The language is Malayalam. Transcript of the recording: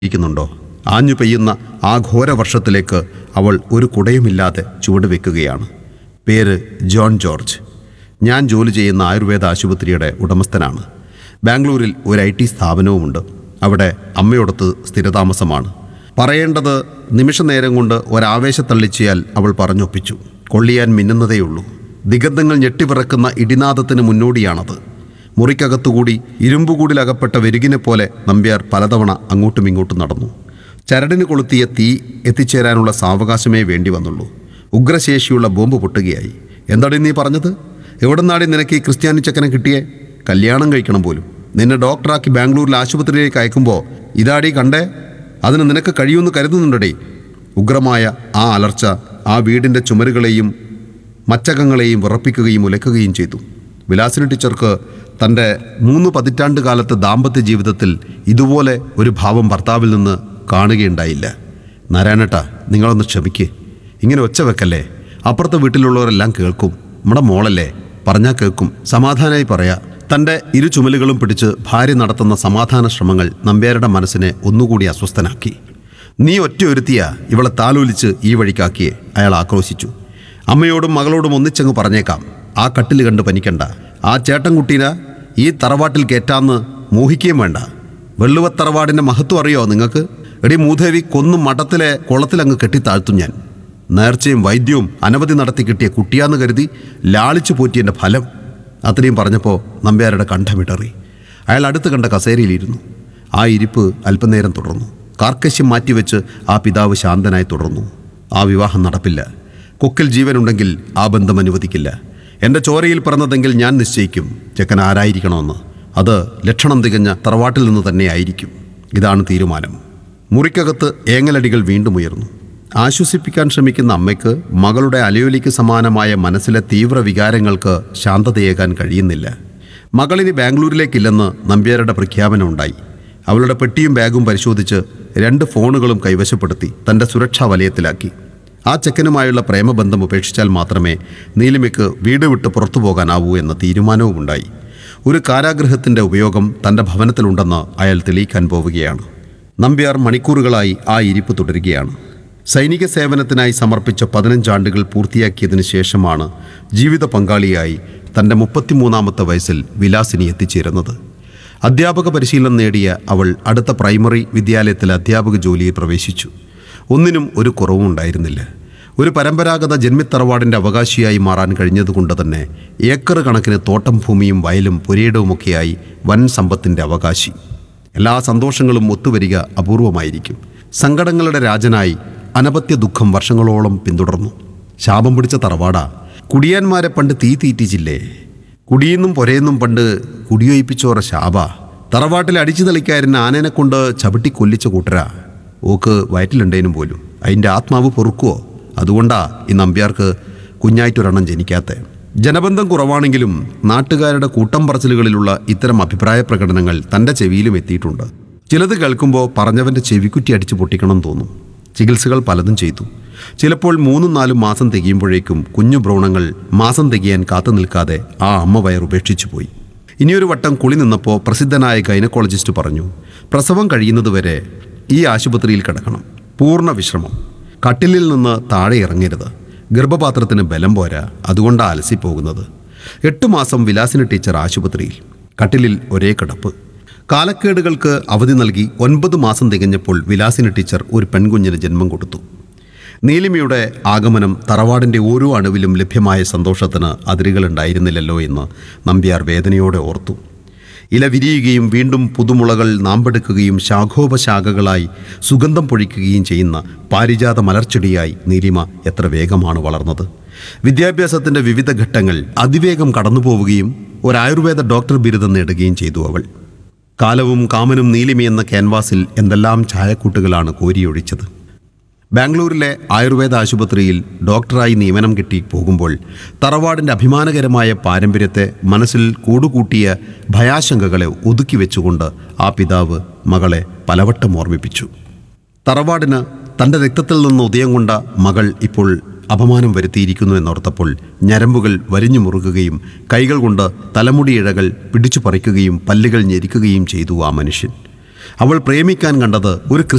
ഇരിക്കുന്നുണ്ടോ ആഞ്ഞു പെയ്യുന്ന ആ ഘോരവർഷത്തിലേക്ക് അവൾ ഒരു കുടയുമില്ലാതെ ചുവടുവെക്കുകയാണ് പേര് ജോൺ ജോർജ് ഞാൻ ജോലി ചെയ്യുന്ന ആയുർവേദ ആശുപത്രിയുടെ ഉടമസ്ഥനാണ് ബാംഗ്ലൂരിൽ ഒരു ഐ ടി സ്ഥാപനവുമുണ്ട് അവിടെ അമ്മയോടൊത്ത് സ്ഥിരതാമസമാണ് പറയേണ്ടത് നിമിഷനേരം കൊണ്ട് ഒരാവേശത്തള്ളിച്ചിയാൽ അവൾ പറഞ്ഞൊപ്പിച്ചു കൊള്ളിയാൻ മിന്നുന്നതേയുള്ളൂ ദിഗന്ധങ്ങൾ ഞെട്ടിവിറക്കുന്ന ഇടിനാദത്തിന് മുന്നോടിയാണത് മുറിക്കകത്തുകൂടി ഇരുമ്പുകൂടിലകപ്പെട്ട വെരുകിനെ പോലെ നമ്പ്യാർ പലതവണ അങ്ങോട്ടും ഇങ്ങോട്ടും നടന്നു ചരടിന് കൊളുത്തിയ തീ എത്തിച്ചേരാനുള്ള സാവകാശമേ വേണ്ടി വന്നുള്ളൂ ഉഗ്രശേഷിയുള്ള ബോംബ് പൊട്ടുകയായി എന്താണ് നീ പറഞ്ഞത് എവിടെന്നാടി നിനക്ക് ഈ ക്രിസ്ത്യാനി ചക്കനെ കിട്ടിയേ കല്യാണം കഴിക്കണം പോലും നിന്നെ ഡോക്ടറാക്കി ബാംഗ്ലൂരിൽ ആശുപത്രിയിലേക്ക് അയക്കുമ്പോൾ ഇതാടി കണ്ടേ അതിന് നിനക്ക് കഴിയുമെന്ന് കരുതുന്നുണ്ടടേ ഉഗ്രമായ ആ അലർച്ച ആ വീടിൻ്റെ ചുമരുകളെയും മച്ചകങ്ങളെയും വിറപ്പിക്കുകയും ഉലക്കുകയും ചെയ്തു വിലാസിനി ടീച്ചർക്ക് തൻ്റെ മൂന്ന് പതിറ്റാണ്ട് കാലത്തെ ദാമ്പത്യ ജീവിതത്തിൽ ഇതുപോലെ ഒരു ഭാവം ഭർത്താവിൽ നിന്ന് കാണുകയുണ്ടായില്ല നാരായണേട്ടാ നിങ്ങളൊന്ന് ക്ഷമിക്ക് ഇങ്ങനെ ഒച്ച വെക്കല്ലേ അപ്പുറത്തെ വീട്ടിലുള്ളവരെല്ലാം കേൾക്കും നമ്മുടെ മോളല്ലേ പറഞ്ഞാൽ കേൾക്കും സമാധാനമായി പറയാ തൻ്റെ ഇരു ചുമലുകളും പിടിച്ച് ഭാര്യ നടത്തുന്ന സമാധാന ശ്രമങ്ങൾ നമ്പ്യാരുടെ മനസ്സിനെ ഒന്നുകൂടി അസ്വസ്ഥനാക്കി നീ ഒറ്റ ഒരുത്തിയ ഇവളെ താലോലിച്ച് ഈ വഴിക്കാക്കിയെ അയാൾ ആക്രോശിച്ചു അമ്മയോടും മകളോടും ഒന്നിച്ചങ്ങ് പറഞ്ഞേക്കാം ആ കട്ടിൽ കണ്ട് പനിക്കണ്ട ആ ചേട്ടൻകുട്ടീനെ ഈ തറവാട്ടിൽ കയറ്റാന്ന് മോഹിക്കുകയും വേണ്ട വെള്ളുവത്തറവാടിൻ്റെ മഹത്വം അറിയോ നിങ്ങൾക്ക് എടി മൂദേവി കൊന്നു മഠത്തിലെ കുളത്തിലങ്ങ് കെട്ടിത്താഴ്ത്തും ഞാൻ നേർച്ചയും വൈദ്യവും അനവധി നടത്തി കിട്ടിയ കുട്ടിയാന്ന് കരുതി ലാളിച്ചു പോറ്റിയൻ്റെ ഫലം അത്രയും പറഞ്ഞപ്പോൾ നമ്പ്യാരുടെ കണ്ഠമിടറി അയാൾ അടുത്ത് കണ്ട കസേരയിലിരുന്നു ആ ഇരിപ്പ് അല്പനേരം തുടർന്നു കാർക്കശ്യം മാറ്റിവെച്ച് ആ പിതാവ് ശാന്തനായി തുടർന്നു ആ വിവാഹം നടപ്പില്ല കൊക്കിൽ ജീവനുണ്ടെങ്കിൽ ആ ബന്ധം അനുവദിക്കില്ല എൻ്റെ ചോരയിൽ പിറന്നതെങ്കിൽ ഞാൻ നിശ്ചയിക്കും ചെക്കൻ ആരായിരിക്കണമെന്ന് അത് ലക്ഷണം തികഞ്ഞ തറവാട്ടിൽ നിന്ന് തന്നെ ആയിരിക്കും ഇതാണ് തീരുമാനം മുറിക്കകത്ത് ഏങ്ങലടികൾ വീണ്ടും ഉയർന്നു ആശ്വസിപ്പിക്കാൻ ശ്രമിക്കുന്ന അമ്മയ്ക്ക് മകളുടെ അലയൊലിക്ക് സമാനമായ മനസ്സിലെ തീവ്ര വികാരങ്ങൾക്ക് ശാന്തതയേകാൻ കഴിയുന്നില്ല മകളിനി ബാംഗ്ലൂരിലേക്കില്ലെന്ന് നമ്പ്യാരുടെ പ്രഖ്യാപനം ഉണ്ടായി അവളുടെ പെട്ടിയും ബാഗും പരിശോധിച്ച് രണ്ട് ഫോണുകളും കൈവശപ്പെടുത്തി തൻ്റെ സുരക്ഷാ വലയത്തിലാക്കി ആ ചെക്കനുമായുള്ള പ്രേമബന്ധം ഉപേക്ഷിച്ചാൽ മാത്രമേ നീലിമയ്ക്ക് വീട് വിട്ട് പുറത്തു പോകാനാവൂ എന്ന തീരുമാനവുമുണ്ടായി ഒരു കാരാഗൃഹത്തിൻ്റെ ഉപയോഗം തൻ്റെ ഭവനത്തിലുണ്ടെന്ന് അയാൾ തെളിയിക്കാൻ പോവുകയാണ് നമ്പ്യാർ മണിക്കൂറുകളായി ആ ഇരിപ്പ് തുടരുകയാണ് സൈനിക സേവനത്തിനായി സമർപ്പിച്ച പതിനഞ്ചാണ്ടുകൾ പൂർത്തിയാക്കിയതിനു ശേഷമാണ് ജീവിത പങ്കാളിയായി തൻ്റെ മുപ്പത്തിമൂന്നാമത്തെ വയസ്സിൽ വിലാസിനി എത്തിച്ചേരുന്നത് അധ്യാപക പരിശീലനം നേടിയ അവൾ അടുത്ത പ്രൈമറി വിദ്യാലയത്തിൽ അധ്യാപക ജോലിയിൽ പ്രവേശിച്ചു ഒന്നിനും ഒരു കുറവും ഉണ്ടായിരുന്നില്ല ഒരു പരമ്പരാഗത ജന്മിത്തറവാടിൻ്റെ അവകാശിയായി മാറാൻ കഴിഞ്ഞതുകൊണ്ട് തന്നെ ഏക്കർ കണക്കിന് തോട്ടം ഭൂമിയും വയലും പുരയിടവുമൊക്കെയായി വൻ സമ്പത്തിൻ്റെ അവകാശി എല്ലാ സന്തോഷങ്ങളും ഒത്തുവരിക അപൂർവമായിരിക്കും സങ്കടങ്ങളുടെ രാജനായി അനപത്യ ദുഃഖം വർഷങ്ങളോളം പിന്തുടർന്നു ശാപം പിടിച്ച തറവാടാ കുടിയാന്മാരെ പണ്ട് തീ തീറ്റിച്ചില്ലേ കുടിയെന്നും പൊരയെന്നും പണ്ട് കുടിയൊയിപ്പിച്ചോറ ശാപ തറവാട്ടിൽ അടിച്ചു തളിക്കാരൻ ആനേനെ കൊണ്ട് ചവിട്ടി കൊല്ലിച്ച കൂട്ടരാ ഓക്ക് വയറ്റിലുണ്ടേനും പോലും അതിൻ്റെ ആത്മാവ് പൊറുക്കുവോ അതുകൊണ്ടാ ഈ നമ്പ്യാർക്ക് കുഞ്ഞായിട്ടൊരെണ്ണം ജനിക്കാത്ത ജനബന്ധം കുറവാണെങ്കിലും നാട്ടുകാരുടെ കൂട്ടം പറച്ചിലുകളിലുള്ള ഇത്തരം അഭിപ്രായ പ്രകടനങ്ങൾ തൻ്റെ ചെവിയിലും എത്തിയിട്ടുണ്ട് ചിലത് കേൾക്കുമ്പോൾ പറഞ്ഞവൻ്റെ ചെവിക്കുറ്റി അടിച്ചു പൊട്ടിക്കണം തോന്നും ചികിത്സകൾ പലതും ചെയ്തു ചിലപ്പോൾ മൂന്നും നാലും മാസം തികയുമ്പോഴേക്കും കുഞ്ഞു ഭ്രൂണങ്ങൾ മാസം തികയാൻ കാത്തു നിൽക്കാതെ ആ അമ്മ വയർ ഉപേക്ഷിച്ചു പോയി ഇനിയൊരു വട്ടം കുളി നിന്നപ്പോൾ പ്രസിദ്ധനായ ഗൈനക്കോളജിസ്റ്റ് പറഞ്ഞു പ്രസവം കഴിയുന്നതുവരെ ഈ ആശുപത്രിയിൽ കിടക്കണം പൂർണ്ണ വിശ്രമം കട്ടിലിൽ നിന്ന് താഴെ ഇറങ്ങരുത് ഗർഭപാത്രത്തിന് ബലം പോരാ അതുകൊണ്ടാ അലസിപ്പോകുന്നത് എട്ട് മാസം വിലാസിനി ടീച്ചർ ആശുപത്രിയിൽ കട്ടിലിൽ ഒരേ കിടപ്പ് കാലക്കേടുകൾക്ക് അവധി നൽകി ഒൻപത് മാസം തികഞ്ഞപ്പോൾ വിലാസിനി ടീച്ചർ ഒരു പെൺകുഞ്ഞിന് ജന്മം കൊടുത്തു നീലിമയുടെ ആഗമനം തറവാടിൻ്റെ ഓരോ അണുവിലും ലഭ്യമായ സന്തോഷത്തിന് അതിരുകളുണ്ടായിരുന്നില്ലല്ലോ എന്ന് നമ്പ്യാർ വേദനയോടെ ഓർത്തു ഇല വിരിയുകയും വീണ്ടും പുതുമുളകൾ നാമ്പെടുക്കുകയും ശാഖോപശാഖകളായി സുഗന്ധം പൊഴിക്കുകയും ചെയ്യുന്ന പാരിജാത മലർച്ചെടിയായി നീലിമ എത്ര വേഗമാണ് വളർന്നത് വിദ്യാഭ്യാസത്തിൻ്റെ വിവിധ ഘട്ടങ്ങൾ അതിവേഗം കടന്നുപോവുകയും ഒരു ആയുർവേദ ഡോക്ടർ ബിരുദം നേടുകയും ചെയ്തു അവൾ കാലവും കാമനും നീലിമ എന്ന ക്യാൻവാസിൽ എന്തെല്ലാം ഛായക്കൂട്ടുകളാണ് കോരിയൊഴിച്ചത് ബാംഗ്ലൂരിലെ ആയുർവേദ ആശുപത്രിയിൽ ഡോക്ടറായി നിയമനം കിട്ടി പോകുമ്പോൾ തറവാടിൻ്റെ അഭിമാനകരമായ പാരമ്പര്യത്തെ മനസ്സിൽ കൂടുകൂട്ടിയ ഭയാശങ്കകളെ ഒതുക്കി വെച്ചുകൊണ്ട് ആ പിതാവ് മകളെ പലവട്ടം ഓർമ്മിപ്പിച്ചു തറവാടിന് തൻ്റെ രക്തത്തിൽ നിന്ന് ഉദയം കൊണ്ട മകൾ ഇപ്പോൾ അപമാനം വരുത്തിയിരിക്കുന്നു എന്നോർത്തപ്പോൾ ഞരമ്പുകൾ വരിഞ്ഞു മുറുകുകയും കൈകൾ കൊണ്ട് തലമുടിയിഴകൾ പിടിച്ചു പറിക്കുകയും പല്ലുകൾ ഞെരിക്കുകയും ചെയ്തു ആ മനുഷ്യൻ അവൾ പ്രേമിക്കാൻ കണ്ടത് ഒരു